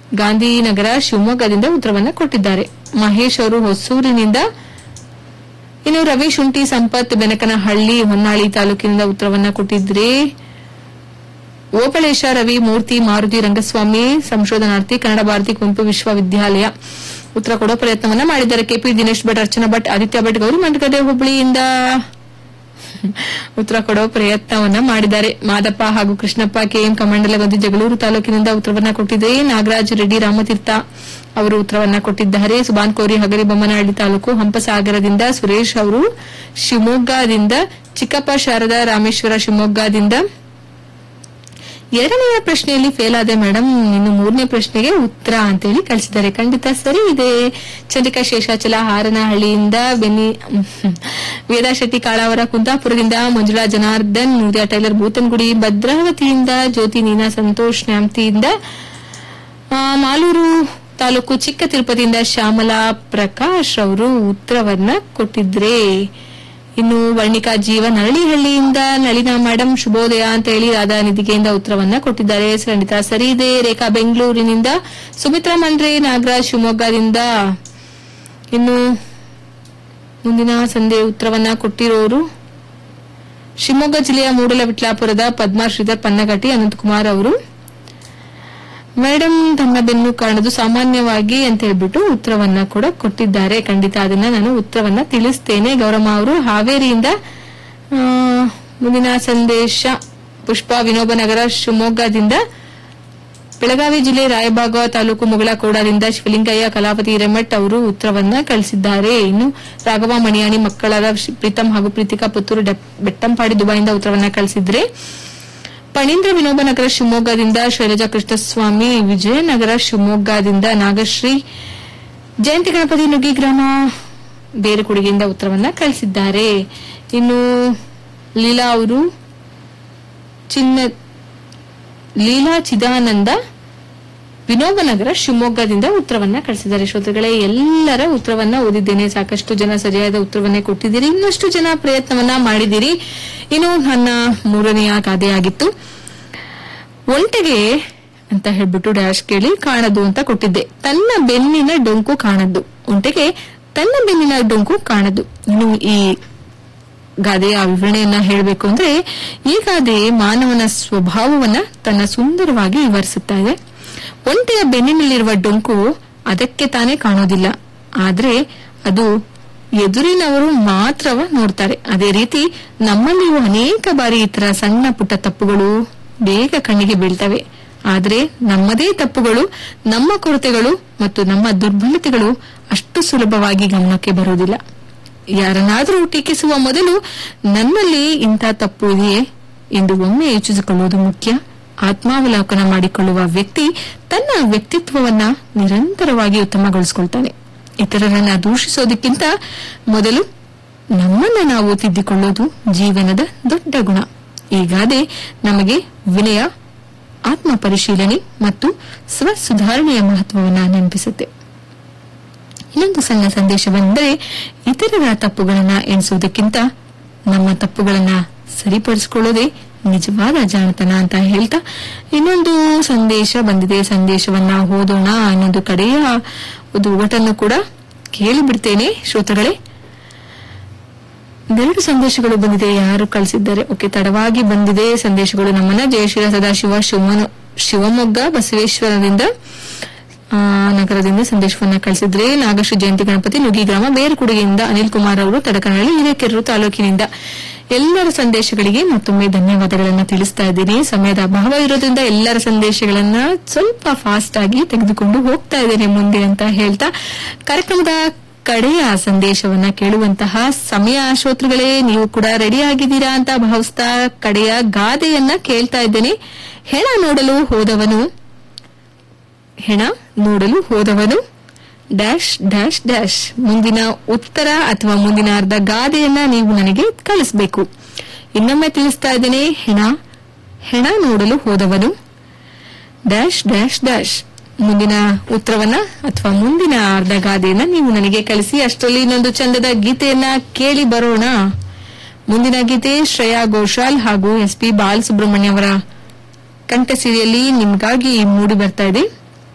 ಗಾಂಧಿನಗರ ಶಿವಮೊಗ್ಗದಿಂದ ಉತ್ತರವನ್ನ ಕೊಟ್ಟಿದ್ದಾರೆ ಮಹೇಶ್ ಅವರು ಹೊಸೂರಿನಿಂದ ಇನ್ನು ರವಿ ಶುಂಠಿ ಸಂಪತ್ ಬೆನಕನಹಳ್ಳಿ ಹೊನ್ನಾಳಿ ತಾಲೂಕಿನಿಂದ ಉತ್ತರವನ್ನ ಕೊಟ್ಟಿದ್ರೆ ಓಪಳೇಶ ರವಿ ಮೂರ್ತಿ ಮಾರುತಿ ರಂಗಸ್ವಾಮಿ ಸಂಶೋಧನಾರ್ಥಿ ಕನ್ನಡ ಭಾರತಿ ಕುವೆಂಪು ವಿಶ್ವವಿದ್ಯಾಲಯ ಉತ್ತರ ಕೊಡೋ ಪ್ರಯತ್ನವನ್ನ ಮಾಡಿದ್ದಾರೆ ಕೆಪಿ ದಿನೇಶ್ ಭಟ್ ಅರ್ಚನಾ ಭಟ್ ಆದಿತ್ಯ ಭಟ್ ಗೌರಿ ಮಂಡಗದೆ ಹುಬ್ಬಳ್ಳಿಯಿಂದ ಉತ್ತರ ಕೊಡೋ ಪ್ರಯತ್ನವನ್ನ ಮಾಡಿದ್ದಾರೆ ಮಾದಪ್ಪ ಹಾಗೂ ಕೃಷ್ಣಪ್ಪ ಕೆಎಂ ಕಮಂಡಲಗಂದಿ ಜಗಳೂರು ತಾಲೂಕಿನಿಂದ ಉತ್ತರವನ್ನ ಕೊಟ್ಟಿದೆ ನಾಗರಾಜ್ ರೆಡ್ಡಿ ರಾಮತೀರ್ಥ ಅವರು ಉತ್ತರವನ್ನ ಕೊಟ್ಟಿದ್ದಾರೆ ಸುಬಾನ್ ಕೋರಿ ಹಗರಿ ಬೊಮ್ಮನಹಳ್ಳಿ ತಾಲೂಕು ಹಂಪಸಾಗರದಿಂದ ಸುರೇಶ್ ಅವರು ಶಿವಮೊಗ್ಗದಿಂದ ಚಿಕ್ಕಪ್ಪ ಶಾರದಾ ರಾಮೇಶ್ವರ ಶಿವಮೊಗ್ಗದಿಂದ ಎರಡನೆಯ ಪ್ರಶ್ನೆಯಲ್ಲಿ ಫೇಲ್ ಆದೆ ಮೇಡಮ್ ಇನ್ನು ಮೂರನೇ ಪ್ರಶ್ನೆಗೆ ಉತ್ತರ ಅಂತೇಳಿ ಕಳಿಸಿದ್ದಾರೆ ಖಂಡಿತ ಸರಿ ಇದೆ ಚಂದ್ರಿಕಾ ಶೇಷಾಚಲ ಹಾರನಹಳ್ಳಿಯಿಂದ ಬೆನ್ನಿ ವೇದಾ ಶೆಟ್ಟಿ ಕಾಳಾವರ ಕುಂದಾಪುರದಿಂದ ಮಂಜುಳಾ ಜನಾರ್ದನ್ ನೂರ್ಯ ಟೈಲರ್ ಬೂತನ್ಗುಡಿ ಭದ್ರಾವತಿಯಿಂದ ಜ್ಯೋತಿ ನೀನಾ ಸಂತೋಷ್ ನ್ಯಾಮ್ತಿಯಿಂದ ಆ, ಮಾಲೂರು ತಾಲೂಕು ಚಿಕ್ಕ ತಿರುಪತಿಯಿಂದ ಶ್ಯಾಮಲಾ ಪ್ರಕಾಶ್ ಅವರು ಉತ್ತರವನ್ನ ಕೊಟ್ಟಿದ್ರೆ ಇನ್ನು ವರ್ಣಿಕಾ ಜೀವ ನರಳಿಹಳ್ಳಿಯಿಂದ ನಳಿನಾ ಮೇಡಮ್ ಶುಭೋದಯ ಅಂತ ಹೇಳಿ ರಾಧಾ ನಿಧಿಗೆಯಿಂದ ಉತ್ತರವನ್ನ ಕೊಟ್ಟಿದ್ದಾರೆ ಖಂಡಿತ ಸರಿ ಇದೆ ರೇಖಾ ಬೆಂಗಳೂರಿನಿಂದ ಸುಮಿತ್ರಾ ಮಂಡ್ರೆ ನಾಗರಾಜ್ ಶಿವಮೊಗ್ಗದಿಂದ ಇನ್ನು ಮುಂದಿನ ಸಂಧೆ ಉತ್ತರವನ್ನ ಕೊಟ್ಟಿರೋರು ಶಿವಮೊಗ್ಗ ಜಿಲ್ಲೆಯ ಮೂಡಲವಿಟ್ಲಾಪುರದ ಪದ್ಮಾ ಶ್ರೀಧರ್ ಪನ್ನಗಟ್ಟಿ ಅನಂತಕುಮಾರ್ ಅವರು ಮೇಡಮ್ ತನ್ನ ಬೆನ್ನು ಕಾಣದು ಸಾಮಾನ್ಯವಾಗಿ ಅಂತ ಹೇಳ್ಬಿಟ್ಟು ಉತ್ತರವನ್ನ ಕೂಡ ಕೊಟ್ಟಿದ್ದಾರೆ ಖಂಡಿತ ಅದನ್ನ ನಾನು ಉತ್ತರವನ್ನ ತಿಳಿಸ್ತೇನೆ ಗೌರಮ್ಮ ಅವರು ಹಾವೇರಿಯಿಂದ ಆ, ಮುಂದಿನ ಸಂದೇಶ ಪುಷ್ಪ ವಿನೋಬನಗರ ಶಿವಮೊಗ್ಗದಿಂದ ಬೆಳಗಾವಿ ಜಿಲ್ಲೆ ರಾಯಬಾಗ ತಾಲೂಕು ಮುಗಳಕೋಡದಿಂದ ಶಿವಲಿಂಗಯ್ಯ ಕಲಾಪತಿ ಹಿರೇಮಠ್ ಅವರು ಉತ್ತರವನ್ನ ಕಳಿಸಿದ್ದಾರೆ ಇನ್ನು ರಾಘವ ಮಣಿಯಾಣಿ ಮಕ್ಕಳಾದ ಶ್- ಪ್ರೀತಂ ಹಾಗೂ ಪ್ರೀತಿಕಾ ಪುತ್ತೂರು ಡೆಪ್- ಬೆಟ್ಟಂಪಾಡಿ ದುಬೈಯಿಂದ ಉತ್ತರವನ್ನ ಕಳಿಸಿದ್ರೆ ಪಣೀಂದ್ರ ವಿನೋಬನಗರ ಶಿವಮೊಗ್ಗದಿಂದ ಶೈಲಜಾ ಕೃಷ್ಣಸ್ವಾಮಿ ವಿಜಯನಗರ ಶಿವಮೊಗ್ಗದಿಂದ ನಾಗಶ್ರೀ ಜಯಂತಿ ಗಣಪತಿ ನುಗ್ಗಿ ಗ್ರಾಮ ಬೇರೆಕುಡಿಗೆಯಿಂದ ಉತ್ತರವನ್ನ ಕಳಿಸಿದ್ದಾರೆ ಇನ್ನು ಲೀಲಾ ಅವರು ಚಿನ್ನ ಲೀಲಾ ಚಿದಾನಂದ ವಿನೋಬನಗರ ಶಿವಮೊಗ್ಗದಿಂದ ಉತ್ತರವನ್ನ ಕಳಿಸಿದ್ದಾರೆ ಶ್ರೋತೃಗಳೇ ಎಲ್ಲರ ಉತ್ತರವನ್ನ ಓದಿದ್ದೇನೆ ಸಾಕಷ್ಟು ಜನ ಸರಿಯಾದ ಉತ್ತರವನ್ನೇ ಕೊಟ್ಟಿದ್ದೀರಿ ಇನ್ನಷ್ಟು ಜನ ಪ್ರಯತ್ನವನ್ನ ಮಾಡಿದ್ದೀರಿ ಇನ್ನು ನನ್ನ ಮೂರನೆಯ ಗಾದೆಯಾಗಿತ್ತು ಒಂಟೆಗೆ ಅಂತ ಹೇಳ್ಬಿಟ್ಟು ಡ್ಯಾಶ್ ಕೇಳಿ ಕಾಣದು ಅಂತ ಕೊಟ್ಟಿದ್ದೆ ತನ್ನ ಬೆನ್ನಿನ ಡೊಂಕು ಕಾಣದ್ದು ಒಂಟೆಗೆ ತನ್ನ ಬೆನ್ನಿನ ಡೊಂಕು ಕಾಣದು ಇನ್ನು ಈ ಗಾದೆಯ ವಿವರಣೆಯನ್ನ ಹೇಳಬೇಕು ಅಂದ್ರೆ ಈ ಗಾದೆ ಮಾನವನ ಸ್ವಭಾವವನ್ನ ತನ್ನ ಸುಂದರವಾಗಿ ವಿವರಿಸುತ್ತಾ ಇದೆ ಒಂಟೆಯ ಬೆನ್ನಿನಲ್ಲಿರುವ ಡೊಂಕು ಅದಕ್ಕೆ ತಾನೇ ಕಾಣೋದಿಲ್ಲ ಆದ್ರೆ ಅದು ಎದುರಿನವರು ಮಾತ್ರವ ನೋಡ್ತಾರೆ ಅದೇ ರೀತಿ ನಮ್ಮಲ್ಲಿಯೂ ಅನೇಕ ಬಾರಿ ಈ ತರ ಸಣ್ಣ ಪುಟ್ಟ ತಪ್ಪುಗಳು ಬೇಗ ಕಣ್ಣಿಗೆ ಬೀಳ್ತವೆ ಆದ್ರೆ ನಮ್ಮದೇ ತಪ್ಪುಗಳು ನಮ್ಮ ಕೊರತೆಗಳು ಮತ್ತು ನಮ್ಮ ದುರ್ಬಲತೆಗಳು ಅಷ್ಟು ಸುಲಭವಾಗಿ ಗಮನಕ್ಕೆ ಬರುವುದಿಲ್ಲ ಯಾರನ್ನಾದರೂ ಟೀಕಿಸುವ ಮೊದಲು ನನ್ನಲ್ಲಿ ಇಂಥ ತಪ್ಪು ಇದೆಯೇ ಎಂದು ಒಮ್ಮೆ ಯೋಚಿಸಿಕೊಳ್ಳುವುದು ಮುಖ್ಯ ಆತ್ಮಾವಲೋಕನ ಮಾಡಿಕೊಳ್ಳುವ ವ್ಯಕ್ತಿ ತನ್ನ ವ್ಯಕ್ತಿತ್ವವನ್ನ ನಿರಂತರವಾಗಿ ಉತ್ತಮಗೊಳಿಸಿಕೊಳ್ತಾನೆ ಇತರರನ್ನ ದೂಷಿಸೋದಕ್ಕಿಂತ ಮೊದಲು ನಮ್ಮನ್ನ ನಾವು ತಿದ್ದಿಕೊಳ್ಳೋದು ಜೀವನದ ದೊಡ್ಡ ಗುಣ ಈ ಗಾದೆ ನಮಗೆ ವಿನಯ ಆತ್ಮ ಪರಿಶೀಲನೆ ಮತ್ತು ಸ್ವ ಸುಧಾರಣೆಯ ಮಹತ್ವವನ್ನ ನೆನಪಿಸುತ್ತೆ ಇನ್ನೊಂದು ಸಣ್ಣ ಸಂದೇಶವೆಂದರೆ ಇತರರ ತಪ್ಪುಗಳನ್ನ ಎಣಿಸುವುದಕ್ಕಿಂತ ನಮ್ಮ ತಪ್ಪುಗಳನ್ನ ಸರಿಪಡಿಸಿಕೊಳ್ಳೋದೇ ನಿಜವಾದ ಜಾಣತನ ಅಂತ ಹೇಳ್ತಾ ಇನ್ನೊಂದು ಸಂದೇಶ ಬಂದಿದೆ ಸಂದೇಶವನ್ನ ಓದೋಣ ಇನ್ನೊಂದು ಕಡೆಯ ಒಂದು ಒಗಟನ್ನು ಕೂಡ ಕೇಳಿಬಿಡ್ತೇನೆ ಶ್ರೋತಗಳೇ ಎರಡು ಸಂದೇಶಗಳು ಬಂದಿದೆ ಯಾರು ಕಳಿಸಿದ್ದಾರೆ ಓಕೆ ತಡವಾಗಿ ಬಂದಿದೆ ಸಂದೇಶಗಳು ನಮ್ಮನ್ನ ಜಯಶೀಲ ಸದಾಶಿವ ಶಿವಮೊಗ್ಗ ಶಿವಮೊಗ್ಗ ಬಸವೇಶ್ವರದಿಂದ ಆ, ನಗರದಿಂದ ಸಂದೇಶವನ್ನ ಕಳಿಸಿದ್ರೆ ನಾಗಶ್ರೀ ಜಯಂತಿ ಗಣಪತಿ ನುಗಿ ಗ್ರಾಮ ಬೇರುಕುಡಿಗೆಯಿಂದ ಅನಿಲ್ ಕುಮಾರ್ ಅವರು ತಡಕನಹಳ್ಳಿ ಹಿರೇಕೆರೂರು ತಾಲೂಕಿನಿಂದ ಎಲ್ಲರ ಸಂದೇಶಗಳಿಗೆ ಮತ್ತೊಮ್ಮೆ ಧನ್ಯವಾದಗಳನ್ನ ತಿಳಿಸ್ತಾ ಇದ್ದೀನಿ ಸಮಯದ ಅಭಾವ ಇರೋದ್ರಿಂದ ಎಲ್ಲರ ಸಂದೇಶಗಳನ್ನ ಸ್ವಲ್ಪ ಫಾಸ್ಟ್ ಆಗಿ ತೆಗೆದುಕೊಂಡು ಹೋಗ್ತಾ ಇದ್ದೇನೆ ಮುಂದೆ ಅಂತ ಹೇಳ್ತಾ ಕಾರ್ಯಕ್ರಮದ ಕಡೆಯ ಸಂದೇಶವನ್ನ ಕೇಳುವಂತಹ ಸಮಯ ಶ್ರೋತೃಗಳೇ ನೀವು ಕೂಡ ರೆಡಿ ಆಗಿದ್ದೀರಾ ಅಂತ ಭಾವಿಸ್ತಾ ಕಡೆಯ ಗಾದೆಯನ್ನ ಕೇಳ್ತಾ ಇದ್ದೇನೆ ಹೆಣ ನೋಡಲು ಹೋದವನು ಹೆಣ ನೋಡಲು ಹೋದವನು ಡ್ಯಾಶ್ ಡ್ಯಾಶ್ ಡ್ಯಾಶ್ ಮುಂದಿನ ಉತ್ತರ ಅಥವಾ ಮುಂದಿನ ಅರ್ಧ ಗಾದೆಯನ್ನ ನೀವು ನನಗೆ ಕಳಿಸಬೇಕು ಇನ್ನೊಮ್ಮೆ ತಿಳಿಸ್ತಾ ಇದ್ದೇನೆ ಹೆಣ ಹೆಣ ನೋಡಲು ಹೋದವನು ಡ್ಯಾಶ್ ಡ್ಯಾಶ್ ಡ್ಯಾಶ್ ಮುಂದಿನ ಉತ್ತರವನ್ನ ಅಥವಾ ಮುಂದಿನ ಅರ್ಧ ಗಾದೆಯನ್ನ ನೀವು ನನಗೆ ಕಳಿಸಿ ಅಷ್ಟರಲ್ಲಿ ಇನ್ನೊಂದು ಚಂದದ ಗೀತೆಯನ್ನ ಕೇಳಿ ಬರೋಣ ಮುಂದಿನ ಗೀತೆ ಶ್ರೇಯಾ ಘೋಷಾಲ್ ಹಾಗೂ ಎಸ್ ಪಿ ಬಾಲಸುಬ್ರಹ್ಮಣ್ಯ ಅವರ ಕಂಠಸಿರಿಯಲ್ಲಿ ನಿಮ್ಗಾಗಿ ಮೂಡಿ ಬರ್ತಾ ಇದೆ